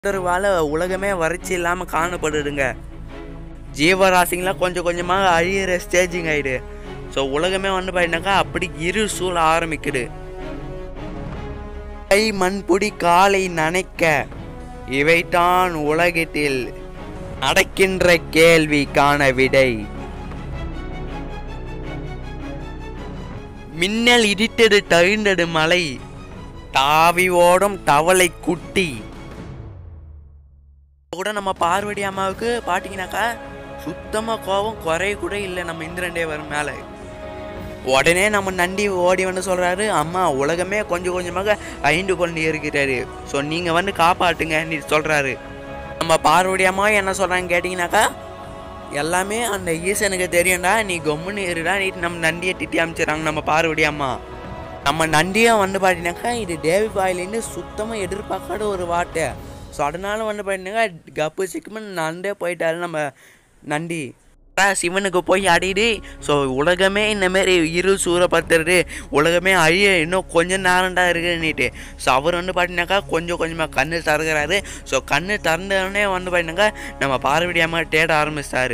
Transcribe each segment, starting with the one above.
உத்தரவால் உலகமே வறட்சி இல்லாமல் காணப்படுதுங்க ஜீவராசிங்களாம் கொஞ்சம் கொஞ்சமாக அழியிற ஸ்டேஜிங் ஆயிடு ஸோ உலகமே வந்து பார்த்தீங்கன்னாக்கா அப்படி இரு சூழ ஆரம்பிக்குது கை மண்புடி காலை நனைக்க இவைதான் உலகத்தில் நடக்கின்ற கேள்விக்கான விடை மின்னல் இடித்தது தழிந்தது மலை தாவி ஓடும் தவளை குட்டி கூட நம்ம பார்வதி அம்மாவுக்கு பாத்தீங்கன்னாக்கா சுத்தமா கோபம் குறைய கூட இல்லை நம்ம இந்திரன் தேவர் மேல உடனே நம்ம நண்டி ஓடி வந்து சொல்றாரு அம்மா உலகமே கொஞ்சம் கொஞ்சமாக அழிந்து கொண்டு இருக்கிறாரு ஸோ நீங்க வந்து காப்பாட்டுங்க நீ சொல்றாரு நம்ம பார்வதி அம்மா என்ன சொல்றாங்க கேட்டிங்கனாக்கா எல்லாமே அந்த ஈசனுக்கு தெரியும்டா நீ கொம்முன்னு இருடா நீ நம்ம நண்டியை திட்டி அமைச்சிடறாங்க நம்ம பார்வதி அம்மா நம்ம நண்டியை வந்து பார்த்தீங்கன்னாக்கா இது தேவி பாயிலேருந்து சுத்தமாக எதிர்பார்க்காத ஒரு வார்த்தை ஸோ அதனால வந்து பார்த்தீங்கன்னா கப்பு சிக்குமன் நண்டே போயிட்டாரு நம்ம நண்டி அதான் சிவனுக்கு போய் அடிடு ஸோ உலகமே இந்தமாரி இரு சூறப்படுத்துறது உலகமே அழிய இன்னும் கொஞ்சம் நேரம்டா இருக்குன்னுட்டு ஸோ அவர் வந்து பார்த்தீங்கன்னாக்கா கொஞ்சம் கொஞ்சமாக கண்ணு திறக்கிறாரு ஸோ கண்ணு திறந்தோடனே வந்து பார்த்தீங்கன்னாக்கா நம்ம பார்வதி அம்மா தேட ஆரம்பிச்சிட்டாரு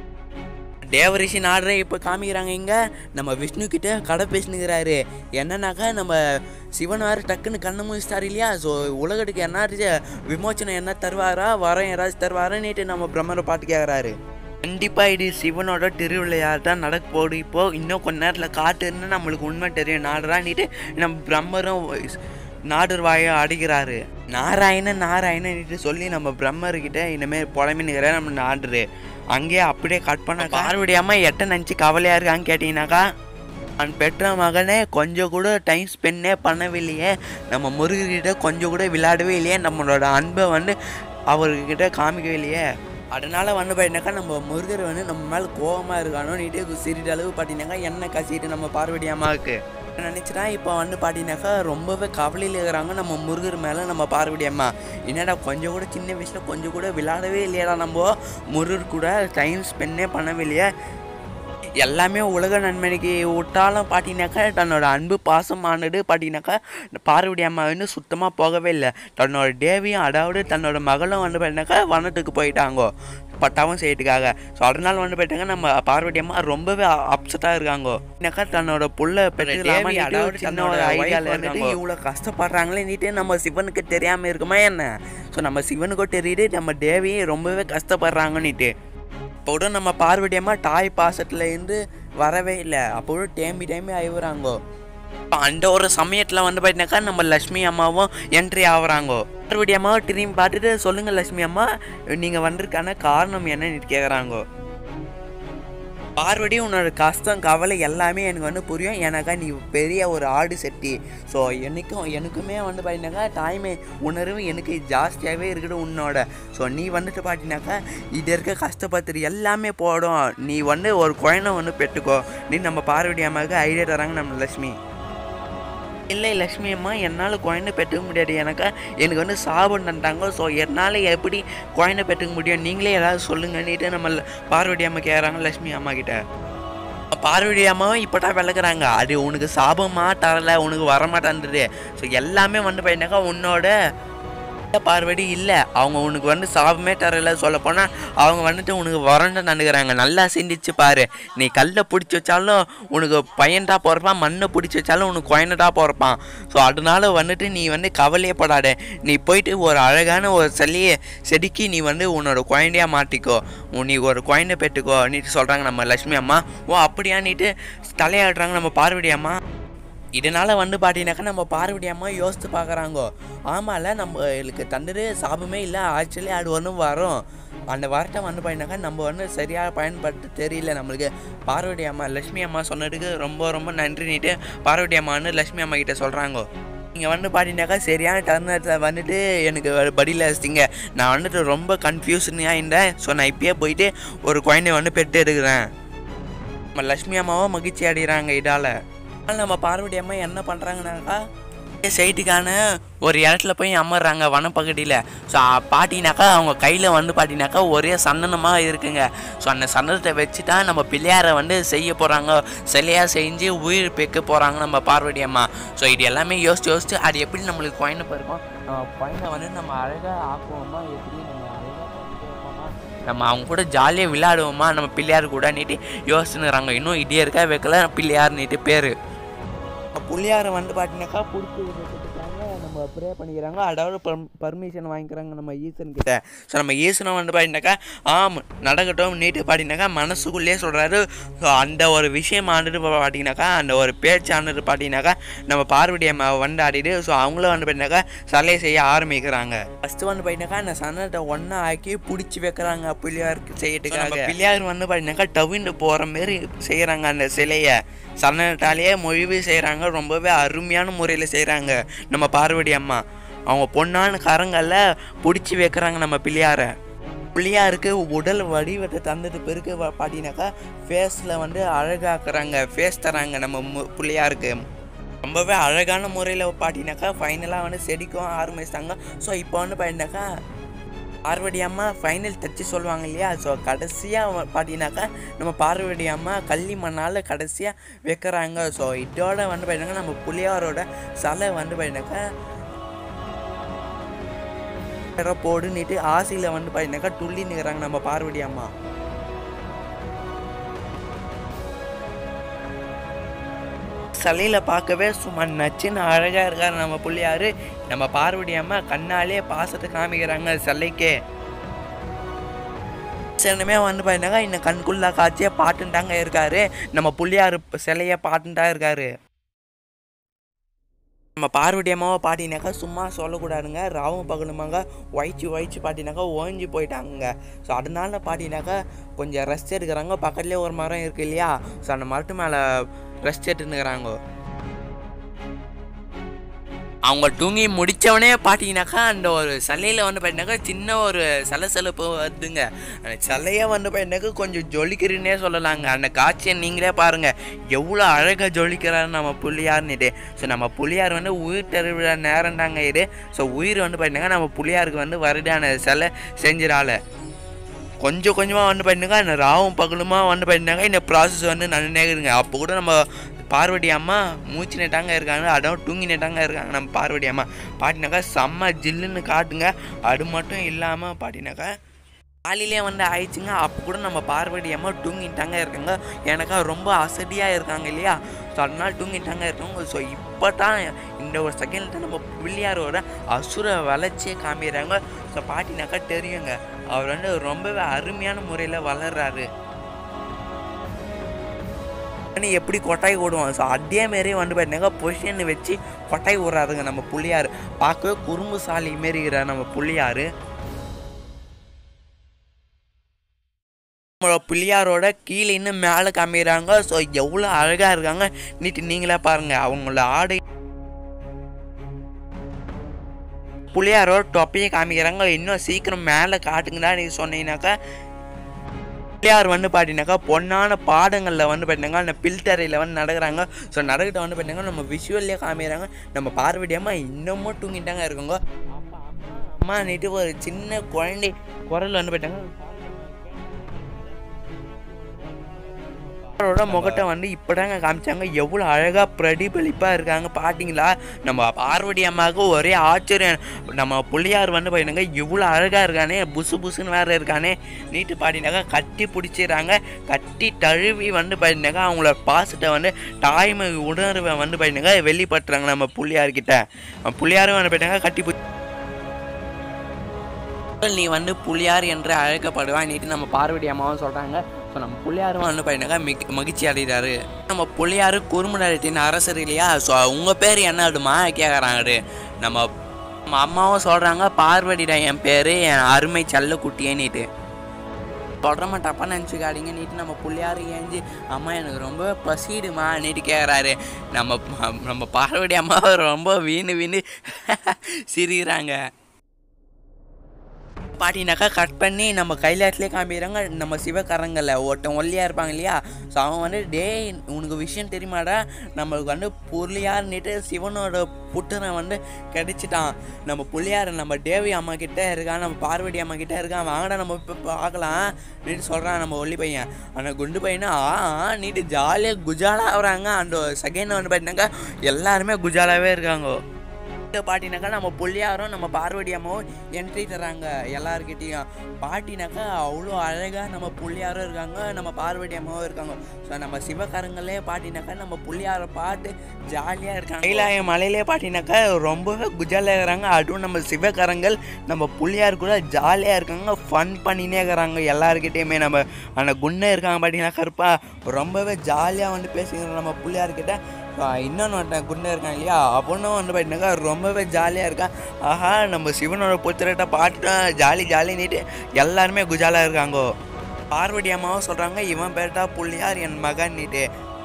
தேவரிஷி நாடுற இப்போ காமிக்கிறாங்க இங்கே நம்ம விஷ்ணு கிட்ட கடை பேசினுக்கிறாரு என்னன்னாக்கா நம்ம சிவன் வேறு டக்குன்னு கண்ணு முடிச்சிட்டாரு இல்லையா ஸோ உலகத்துக்கு என்ன விமோச்சனம் என்ன தருவாரா வரம் யாராச்சும் தருவாரான்னுட்டு நம்ம பிரம்மரை பாட்டு கேட்குறாரு கண்டிப்பாக இது சிவனோட திருவிளையாட்டு தான் நடக்க போகுது இப்போ இன்னும் கொஞ்ச நேரத்தில் காட்டுன்னு நம்மளுக்கு உண்மை தெரியும் நாடுறான்னுட்டு நம்ம பிரம்மரும் நாடர் வாயை அடிக்கிறாரு நாராயணன் நாராயணன்ட்டு சொல்லி நம்ம பிரம்மர்கிட்ட இனிமேல் புலம்பினுக்கிற நம்ம நாடுரு அங்கேயே அப்படியே கட் பண்ண பார்வதி அம்மா எட்ட நினச்சி கவலையாக இருக்கான்னு கேட்டிங்கனாக்கா நான் பெற்ற மகனே கொஞ்சம் கூட டைம் ஸ்பெண்டே பண்ணவில்லையே நம்ம முருகர்கிட்ட கொஞ்சம் கூட விளையாடவே இல்லையே நம்மளோட அன்பை வந்து அவர்கிட்ட காமிக்கவே இல்லையே அதனால வந்து பார்த்தீங்கன்னாக்கா நம்ம முருகர் வந்து நம்ம மேலே கோவமாக இருக்கானோ நீட்டே சிறிதளவு பார்த்தீங்கன்னாக்கா எண்ணெய் கசிட்டு நம்ம பார்வதி அம்மாவுக்கு நினச்சிட்டா இப்போ வந்து பார்த்தீங்கன்னாக்கா ரொம்பவே கவலையில் இருக்கிறாங்க நம்ம முருகர் மேலே நம்ம பார்வதி அம்மா என்னடா கொஞ்சம் கூட சின்ன வயசில் கொஞ்சம் கூட விளையாடவே இல்லையாடா நம்ம முருகர் கூட டைம் ஸ்பெண்டே பண்ணவே இல்லையா எல்லாமே உலக நன்மைக்கு விட்டாலும் பார்த்தீங்கன்னாக்கா தன்னோட அன்பு பாசமானது பார்த்தீங்கன்னாக்கா பார்வதி அம்மா வந்து சுத்தமாக போகவே இல்லை தன்னோட தேவியும் அதாவது தன்னோட மகளும் வந்து பார்த்தீங்கன்னாக்கா வனத்துக்கு போயிட்டாங்கோ பட்டாவும் செய்யறதுக்காக ஸோ அதனால வந்து போயிட்டாங்க நம்ம பார்வதி அம்மா ரொம்பவே அப்செட்டாக இருக்காங்கோ என்னக்கா தன்னோட புள்ள பெற்று அதாவது சின்ன ஒரு ஐடியாவில் இருந்துட்டு இவ்வளோ கஷ்டப்படுறாங்களே நீட்டே நம்ம சிவனுக்கு தெரியாமல் இருக்குமா என்ன ஸோ நம்ம சிவனுக்கும் தெரியுது நம்ம தேவி ரொம்பவே கஷ்டப்படுறாங்கன்னுட்டு இப்போ கூட நம்ம பார்வதி அம்மா தாய் பாசத்துல இருந்து வரவே இல்லை அப்போ கூட டேம்பி டேம்பி ஆயிடுறாங்கோ இப்போ அந்த ஒரு சமயத்தில் வந்து பார்த்தீங்கன்னாக்கா நம்ம லக்ஷ்மி அம்மாவும் என்ட்ரி ஆகுறாங்கோ பார்வதி அம்மாவை திரும்பி பார்த்துட்டு சொல்லுங்க லக்ஷ்மி அம்மா நீங்கள் வந்திருக்கான காரணம் என்னன்னு கேட்குறாங்கோ பார்வடி உன்னோட கஷ்டம் கவலை எல்லாமே எனக்கு வந்து புரியும் எனக்கா நீ பெரிய ஒரு ஆடு செட்டி ஸோ எனக்கும் எனக்குமே வந்து பார்த்தீங்கன்னாக்கா தாய்மை உணர்வு எனக்கு ஜாஸ்தியாகவே இருக்குது உன்னோட ஸோ நீ வந்துட்டு பார்த்தீங்கன்னாக்கா இது இருக்க கஷ்டப்பத்துரு எல்லாமே போடும் நீ வந்து ஒரு குழந்தை வந்து பெற்றுக்கோ நீ நம்ம பார்வதி அம்மாவுக்கு ஐடியா தராங்க நம்ம லக்ஷ்மி இல்லை லக்ஷ்மி அம்மா என்னால் குழந்தை பெற்றுக்க முடியாது எனக்கு எனக்கு வந்து சாபம் தந்தாங்க ஸோ என்னால் எப்படி குழந்தை பெற்றுக்க முடியும் நீங்களே ஏதாவது சொல்லுங்கன்னுட்டு நம்ம ல- பார்வதி அம்மா கேட்குறாங்க லக்ஷ்மி அம்மா கிட்ட பார்வதி அம்மாவும் இப்போ தான் விளக்குறாங்க அது உனக்கு சாபமா தரல உனக்கு வரமாட்டேன்றது ஸோ எல்லாமே வந்து பார்த்தீங்கன்னாக்கா உன்னோட பார்வதி இல்லை அவங்க உனக்கு வந்து சாபமே தரல சொல்ல போனால் அவங்க வந்துட்டு உனக்கு வறண்ட நடுக்கிறாங்க நல்லா சிந்திச்சு பாரு நீ கல்லை பிடிச்சி வச்சாலும் உனக்கு பையன்டா பிறப்பான் மண்ணை பிடிச்சி வச்சாலும் உனக்கு குழந்தைடா பிறப்பான் ஸோ அதனால வந்துட்டு நீ வந்து கவலையப்படாத நீ போயிட்டு ஒரு அழகான ஒரு செல்லியை செதுக்கி நீ வந்து உன்னோட குழந்தையா மாட்டிக்கோ உன் நீ ஒரு குழந்தை பெற்றுக்கோ நீட்டு சொல்கிறாங்க நம்ம லக்ஷ்மி அம்மா ஓ அப்படியா நீட்டு தலையாடுறாங்க நம்ம பார்வதி அம்மா இதனால் வந்து பார்த்தீங்கன்னாக்கா நம்ம பார்வதி அம்மா யோசித்து பார்க்குறாங்கோ ஆமாம்ல நம்மளுக்கு தந்தது சாபமே இல்லை ஆக்சுவலி அது ஒன்றும் வரும் அந்த வார்த்தை வந்து பார்த்தீங்கன்னாக்கா நம்ம வந்து சரியாக பயன்படுத்த தெரியல நம்மளுக்கு பார்வதி அம்மா லக்ஷ்மி அம்மா சொன்னதுக்கு ரொம்ப ரொம்ப நன்றின்னுட்டு பார்வதி அம்மான்னு லக்ஷ்மி அம்மா கிட்ட சொல்கிறாங்கோ நீங்கள் வந்து பார்த்தீங்கன்னாக்கா சரியான தருணத்தில் வந்துட்டு எனக்கு படியில் வச்சிங்க நான் வந்துட்டு ரொம்ப கன்ஃபியூஷனாக இருந்தேன் ஸோ நான் இப்பயே போயிட்டு ஒரு குழந்தைய வந்து பெற்று எடுக்கிறேன் நம்ம லக்ஷ்மி அம்மாவும் மகிழ்ச்சி அடைகிறாங்க இதால் ஆனால் நம்ம பார்வதி அம்மா என்ன பண்ணுறாங்கனாக்கா சைட்டுக்கான ஒரு இடத்துல போய் அமர்றாங்க வனப்பகுதியில் ஸோ பாட்டினாக்கா அவங்க கையில் வந்து பாட்டினாக்கா ஒரே சந்தனமாக இருக்குங்க ஸோ அந்த சந்தனத்தை வச்சு தான் நம்ம பிள்ளையாரை வந்து செய்ய போகிறாங்க சிலையாக செஞ்சு உயிர் பெக்க போகிறாங்க நம்ம பார்வதி அம்மா ஸோ இது எல்லாமே யோசிச்சு யோசிச்சு அது எப்படி நம்மளுக்கு குழந்தை பிறக்கும் குழந்தை வந்து நம்ம அழகாக ஆக்குவோமா எப்படி நம்ம அழகாக பண்ணிட்டே இருப்போமா நம்ம அவங்க கூட ஜாலியாக விளையாடுவோமா நம்ம பிள்ளையார் கூட நீட்டு யோசிச்சுனுறாங்க இன்னும் இதே இருக்கா வைக்கல பிள்ளையார் நீட்டு பேர் புள்ளியாரை வந்து பார்த்தீங்கன்னாக்கா பிடிச்சி விட்டுட்டாங்க நம்ம ப்ரே பண்ணிக்கிறாங்க அதாவது பர்மிஷன் வாங்கிக்கிறாங்க நம்ம ஈசன் கிட்ட ஸோ நம்ம ஈசனை வந்து பார்த்தீங்கன்னாக்கா ஆம் நடக்கட்டும் நீட்டு பார்த்தீங்கன்னாக்கா மனசுக்குள்ளேயே சொல்கிறாரு ஸோ அந்த ஒரு விஷயம் ஆண்டுட்டு பார்த்தீங்கன்னாக்கா அந்த ஒரு பேச்சு ஆண்டுட்டு பார்த்தீங்கன்னாக்கா நம்ம பார்வதி அம்மா வந்து ஆடிட்டு ஸோ அவங்களும் வந்து பார்த்தீங்கன்னாக்கா சலையை செய்ய ஆரம்பிக்கிறாங்க ஃபஸ்ட்டு வந்து பார்த்தீங்கன்னாக்கா அந்த சன்னத்தை ஒன்றா ஆக்கி பிடிச்சி வைக்கிறாங்க பிள்ளையாருக்கு செய்யறதுக்காக பிள்ளையார் வந்து பார்த்தீங்கன்னாக்கா டவிண்டு போகிற மாரி செய்கிறாங்க அந்த சிலையை சன்னட்டாலேயே மொழிவு செய்கிறாங்க ரொம்பவே அருமையான முறையில் செய்கிறாங்க நம்ம பார்வதி அம்மா அவங்க பொண்ணான கரங்களில் பிடிச்சி வைக்கிறாங்க நம்ம பிள்ளையாரை பிள்ளையாருக்கு உடல் வடிவத்தை தந்துட்டு பிறகு வ- பார்த்தீங்கன்னாக்கா ஃபேஸில் வந்து அழகாக்குறாங்க ஃபேஸ் தராங்க நம்ம மு- பிள்ளையாருக்கு ரொம்பவே அழகான முறையில் பார்த்தீங்கன்னாக்கா ஃபைனலாக வந்து செடிக்கும் ஆரம்பிச்சிட்டாங்க ஸோ இப்போ வந்து பார்த்தீங்கன்னாக்கா பார்வதி அம்மா ஃபைனல் டச்சு சொல்லுவாங்க இல்லையா ஸோ கடைசியாக பார்த்தீங்கன்னாக்கா நம்ம பார்வதி அம்மா கள்ளி மண்ணால் கடைசியாக வைக்கிறாங்க ஸோ இதோட வந்து பார்த்தீங்கன்னா நம்ம புளியாரோட சிலை வந்து பார்த்தீங்கன்னாக்கா போடுன்னுட்டு ஆசையில் வந்து பார்த்தீங்கன்னாக்கா துள்ளி நிற்கிறாங்க நம்ம பார்வதி அம்மா சிலையில் பார்க்கவே சும்மா நச்சுன்னு அழகாக இருக்கார் நம்ம புள்ளியார் நம்ம பார்வதி அம்மா கண்ணாலே பாசத்தை காமிக்கிறாங்க சிலைக்கே சிலமே வந்து பார்த்தீங்கன்னா இன்னும் கண்குள்ளா காட்சியே பாட்டுட்டாங்க இருக்காரு நம்ம புள்ளியார் சிலையை பாட்டுட்டா இருக்காரு நம்ம பார்வதி அம்மாவை பாட்டினாக்கா சும்மா சொல்லக்கூடாதுங்க ராவும் பகலுமாங்க ஒயிச்சு ஒயிச்சு பாட்டினாக்கா ஓஞ்சி போயிட்டாங்க ஸோ அதனால பாட்டினாக்கா கொஞ்சம் ரெஸ்ட் எடுக்கிறாங்க பக்கத்துலேயே ஒரு மரம் இருக்கு இல்லையா ஸோ அந்த மரத்து மேலே ரெஸ்ட் எடுத்துன்னுக்குறாங்க அவங்க தூங்கி முடித்தவனே பார்த்தீங்கன்னாக்கா அந்த ஒரு சிலையில் வந்து பார்த்தீங்கன்னாக்கா சின்ன ஒரு சலசலப்பு வருதுங்க அந்த சிலையை வந்து பார்த்தீங்கன்னாக்கா கொஞ்சம் ஜொலிக்கிறதுனே சொல்லலாங்க அந்த காட்சியை நீங்களே பாருங்கள் எவ்வளோ அழகாக ஜொலிக்கிறாரு நம்ம புள்ளியார்னுட்டு ஸோ நம்ம புள்ளியார் வந்து உயிர் தருவிழா நேரம் தாங்க இது ஸோ உயிர் வந்து பார்த்தீங்கன்னா நம்ம புள்ளியாருக்கு வந்து வருடான சிலை செஞ்சிடால கொஞ்சம் கொஞ்சமாக வந்து பார்த்தீங்கன்னா இந்த ராவும் பகலுமா வந்து பார்த்தீங்கன்னா இந்த ப்ராசஸ் வந்து நடந்தேங்க அப்போ கூட நம்ம பார்வதி அம்மா மூச்சு நெட்டாங்க இருக்காங்க அதான் தூங்கி நெட்டாங்க இருக்காங்க நம்ம பார்வதி அம்மா பாட்டினாக்கா செம்ம ஜில்லுன்னு காட்டுங்க அது மட்டும் இல்லாமல் பாட்டினாக்கா காலையிலே வந்து ஆயிடுச்சுங்க அப்போ கூட நம்ம பார்வதி அம்மா தூங்கிட்டாங்க இருக்காங்க எனக்கா ரொம்ப அசதியாக இருக்காங்க இல்லையா ஸோ அதனால தூங்கிட்டாங்க இருக்காங்க ஸோ இப்போ தான் இந்த ஒரு செகண்ட் நம்ம பிள்ளையாரோட அசுர வளர்ச்சியை காமிக்கிறாங்க ஸோ பாட்டினாக்கா தெரியுங்க அவர் வந்து ரொம்பவே அருமையான முறையில் வளர்றாரு நீ எப்படி கொட்டாய் ஓடுவான் ஸோ அதே மாரி வந்து பார்த்தீங்கன்னா பொசிஷன் வச்சு கொட்டாய் ஓடுறாருங்க நம்ம புள்ளியார் பார்க்கவே குறும்புசாலி மாரி இருக்கிறார் நம்ம புள்ளியார் நம்மளோட பிள்ளையாரோட கீழே இன்னும் மேலே காமிக்கிறாங்க ஸோ எவ்வளோ அழகாக இருக்காங்க நீட்டு நீங்களே பாருங்கள் அவங்களோட ஆடை புள்ளையாரோட தொப்பையை காமிக்கிறாங்க இன்னும் சீக்கிரம் மேலே காட்டுங்கடா நீங்கள் சொன்னீங்கன்னாக்கா பிள்ளையார் வந்து பார்த்தீங்கன்னாக்கா பொண்ணான பாடங்களில் வந்து பார்த்தீங்கன்னா அந்த பில்டரையில் வந்து நடக்கிறாங்க ஸோ நடக்கிட்ட வந்து பார்த்தீங்கன்னா நம்ம விஷுவல்லே காமிக்கிறாங்க நம்ம பார்வதி அம்மா இன்னமும் தூங்கிட்டாங்க இருக்குங்க அப்பா அம்மா அம்மா நீட்டு ஒரு சின்ன குழந்தை குரல் வந்து பார்த்தீங்கன்னா அவரோட முகத்தை வந்து இப்போதாங்க காமிச்சாங்க எவ்வளோ அழகாக பிரதிபலிப்பாக இருக்காங்க பார்த்தீங்களா நம்ம பார்வதி அம்மாவுக்கு ஒரே ஆச்சரியம் நம்ம புள்ளியார் வந்து பார்த்தீங்க இவ்வளோ அழகாக இருக்கானே புசு புசுன்னு வேறு இருக்கானே நீட்டு பாட்டினாக்கா கட்டி பிடிச்சிடுறாங்க கட்டி தழுவி வந்து பார்த்தீங்கன்னாக்கா அவங்களோட பாசத்தை வந்து தாய்மை உணர்வை வந்து பார்த்தீங்கன்னா வெளிப்படுத்துறாங்க நம்ம புள்ளியார்கிட்ட புள்ளியாரும் வந்து பார்த்தீங்கன்னா கட்டி பிடி நீ வந்து புலியார் என்று அழைக்கப்படுவாய் நீட்டு நம்ம பார்வதி அம்மாவும் சொல்கிறாங்க ஸோ நம்ம புலியாரும் வந்து பார்த்தீங்கன்னா மிக மகிழ்ச்சி அடைகிறாரு நம்ம புலியார் குறுமுடத்தின் அரசர் இல்லையா ஸோ உங்கள் பேர் என்ன அடுமா கேட்குறாங்க நம்ம நம்ம அம்மாவும் சொல்கிறாங்க பார்வதிடா என் பேர் என் அருமை செல்லக்குட்டியேன்னுட்டு சொல்கிறமா தப்பாக நினச்சிக்காதீங்க நீட்டு நம்ம புள்ளையார் ஏஞ்சி அம்மா எனக்கு ரொம்ப பசிடுமா நீட்டு கேட்குறாரு நம்ம நம்ம பார்வதி அம்மாவை ரொம்ப வீணு வீணு சிரிக்கிறாங்க பாட்டினாக்கா கட் பண்ணி நம்ம கைலாட்டிலே காமிக்கிறாங்க நம்ம சிவகரங்களில் ஒருத்தன் ஒல்லியாக இருப்பாங்க இல்லையா ஸோ அவன் வந்து டேய் உனக்கு விஷயம் தெரியுமாடா நம்மளுக்கு வந்து புள்ளியார்னுட்டு சிவனோட புட்டுறன் வந்து கிடைச்சிட்டான் நம்ம புள்ளியார் நம்ம தேவி அம்மா கிட்ட இருக்கான் நம்ம பார்வதி அம்மா கிட்ட இருக்கான் வாங்கடா நம்ம இப்போ பார்க்கலாம் நீட்டு சொல்கிறான் நம்ம ஒல்லி பையன் ஆனால் குண்டு பையனா ஆ நீட்டு ஜாலியாக குஜாலா ஆகுறாங்க அந்த செகண்ட் வந்து பார்த்தீங்கன்னாக்கா எல்லாருமே குஜாலாவே இருக்காங்க பாட்டினாக்கா நம்ம புள்ளியாரும் நம்ம பார்வதி அம்மாவும் என்ட்ரி தராங்க எல்லாருக்கிட்டேயும் பாட்டினாக்கா அவ்வளோ அழகாக நம்ம புள்ளியாரும் இருக்காங்க நம்ம பார்வதி அம்மாவும் இருக்காங்க ஸோ நம்ம சிவகாரங்களே பாட்டினாக்கா நம்ம புள்ளியாரை பார்த்து ஜாலியாக இருக்காங்க கைலாய மலையிலே பாட்டினாக்கா ரொம்பவே குஜாலியாக இருக்கிறாங்க அதுவும் நம்ம சிவகாரங்கள் நம்ம புள்ளியார் கூட ஜாலியாக இருக்காங்க ஃபன் பண்ணினே இருக்கிறாங்க எல்லாருக்கிட்டேயுமே நம்ம அந்த குண்டை இருக்காங்க பார்த்தீங்கன்னா கருப்பா ரொம்பவே ஜாலியாக வந்து பேசுகிறாங்க நம்ம புள்ளியார்கிட்ட இன்னொன்று ஒருத்தன் குண்டை இருக்கான் இல்லையா அவனும் வந்து பார்த்தீங்கன்னாக்கா ரொம்பவே ஜாலியாக இருக்கான் ஆஹா நம்ம சிவனோட புத்திரட்ட பாட்டு ஜாலி ஜாலி நீட்டு எல்லாருமே குஜாலாக இருக்காங்கோ பார்வதி அம்மாவும் சொல்கிறாங்க இவன் பேட்டா புள்ளியார் என் மகன் நீட்டு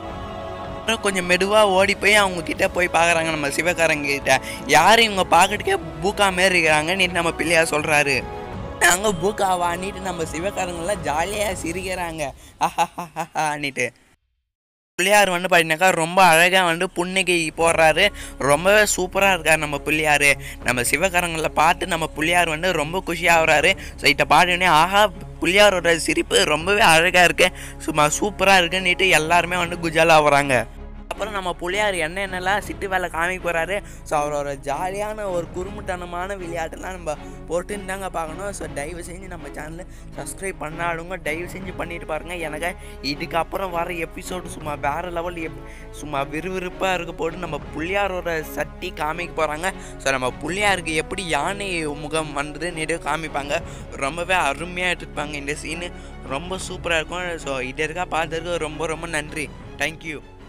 அப்புறம் கொஞ்சம் மெதுவாக ஓடி போய் அவங்க கிட்ட போய் பார்க்குறாங்க நம்ம சிவகாரங்க கிட்ட யார் இவங்க பார்க்கறதுக்கே பூக்கா மாரி இருக்கிறாங்க நீட்டு நம்ம பிள்ளையார் சொல்கிறாரு அங்கே பூக்காவான்னிட்டு நம்ம சிவகாரங்களாம் ஜாலியாக சிரிக்கிறாங்க ஆஹாஹாஹான்னிட்டு பிள்ளையார் வந்து பார்த்தீங்கன்னாக்கா ரொம்ப அழகாக வந்து புன்னகை போடுறாரு ரொம்பவே சூப்பராக இருக்கார் நம்ம பிள்ளையார் நம்ம சிவகரங்களில் பார்த்து நம்ம பிள்ளையார் வந்து ரொம்ப குஷியாகிறாரு ஸோ இதை பாடினே ஆஹா பிள்ளையாரோட சிரிப்பு ரொம்பவே அழகாக இருக்கு சும்மா சூப்பராக இருக்குன்னுட்டு எல்லாருமே வந்து குஜாலா ஆகுறாங்க அப்புறம் நம்ம புள்ளையார் என்னென்னலாம் சிட்டு வேலை காமிக்க போகிறாரு ஸோ அவரோட ஜாலியான ஒரு குறுமுட்டனமான விளையாட்டுலாம் நம்ம போட்டுன்னு தாங்க பார்க்கணும் ஸோ தயவு செஞ்சு நம்ம சேனலை சப்ஸ்கிரைப் பண்ணாலுங்க தயவு செஞ்சு பண்ணிட்டு பாருங்க எனக்கு இதுக்கப்புறம் வர எபிசோடு சும்மா வேறு லெவல் எப் சும்மா விறுவிறுப்பாக இருக்க போட்டு நம்ம புள்ளியாரோட சட்டி காமிக்க போகிறாங்க ஸோ நம்ம புள்ளியாருக்கு எப்படி யானை முகம் வந்தது நேரே காமிப்பாங்க ரொம்பவே அருமையாக எடுத்துருப்பாங்க இந்த சீனு ரொம்ப சூப்பராக இருக்கும் ஸோ இது இருக்கா பார்த்ததுக்கு ரொம்ப ரொம்ப நன்றி தேங்க்யூ